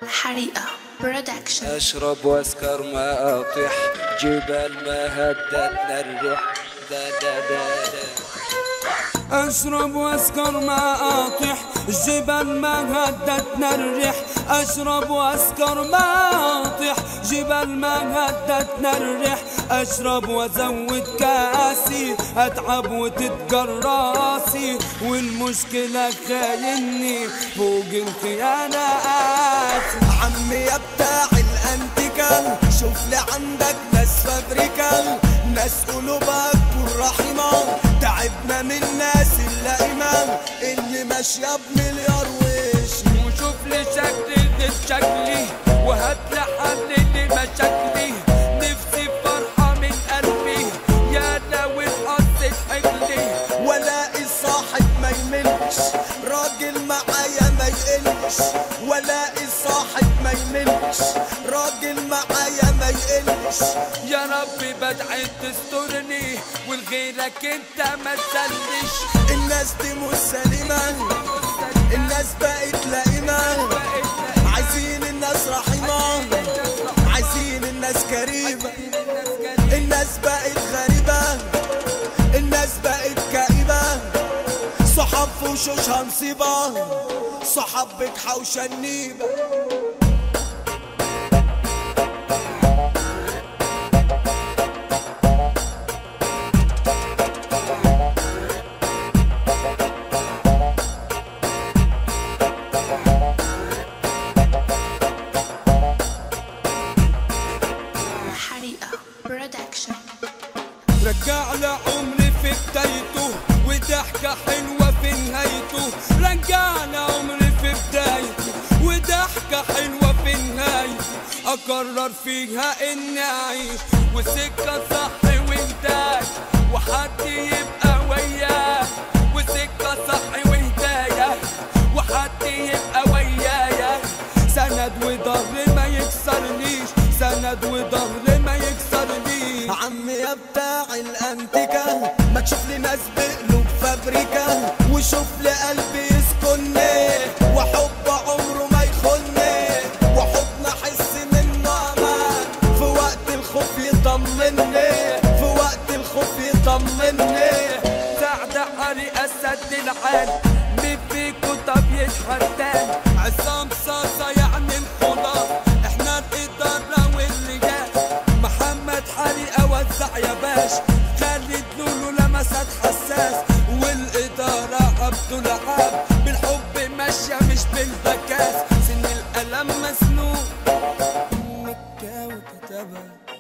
حريقة برودكشن اشرب واسكر ما اطيح جبال ما هدتنا الريح دا دا دا دا اشرب واسكر ما اطيح جبال ما هدتنا الريح اشرب واسكر ما اطيح جبال ما هدتنا الريح اشرب وازود كاسي اتعب وتتجر راسي والمشكلة خايني فوق الخيانات عمي يا بتاع الانتيكال شوف لي عندك ناس فابريكال ناس قلوبها تكون رحيمة تعبنا من الناس اللئيمة اللي ماشية بمليار وش وشوف لي شكلي غير شكلي وهات لي حل لمشاكلي نفسي فرحة من قلبي يا لو اتقصت حجلي ولاقي صاحب ما يملش راجل معايا ما يقلش ولاقي صاحب ما يملش راجل معايا ما يقلش يا ربي بدعي تسترني ولغيرك انت ما تسلش الناس دي مش سليمة الناس بقت لئيمة عايزين الناس رحيمة عايزين الناس كريمة الناس بقت غريبة الناس بقت كئيبة صحاب في وشوشها مصيبة صحاب بتحوشة النيبة حريقة برودكشن رجع لي عمري في بدايته وضحكة حلوة في نهايته رجع لي عمري في بدايته وضحكة حلوة في نهايته أقرر فيها إني أعيش وسكة صح وهداية وحد يبقى وياي وسكة صح وهداية وحد يبقى ويايا سند وظهر ما يكسرنيش سند وظهر ما يكسرنيش عمي يا بتاع الانتيكا ما تشوف لي ناس بقلوب فابريكا وشوف لي قلبي يسكنني وحب عمره ما يخوني وحضن احس منه امان في وقت الخوف يطمني في وقت الخوف يطمني سعد حري أسد العالم مين فيكو طب يتحداني عصام صاصة يعني الخلاص احنا الإدارة والرجال محمد حري أوزع يا باش خالد لولو لمسات حساس والإدارة عبد العاب بالحب ماشية مش بالبكاس سن الألم مسنون مكة وكتبها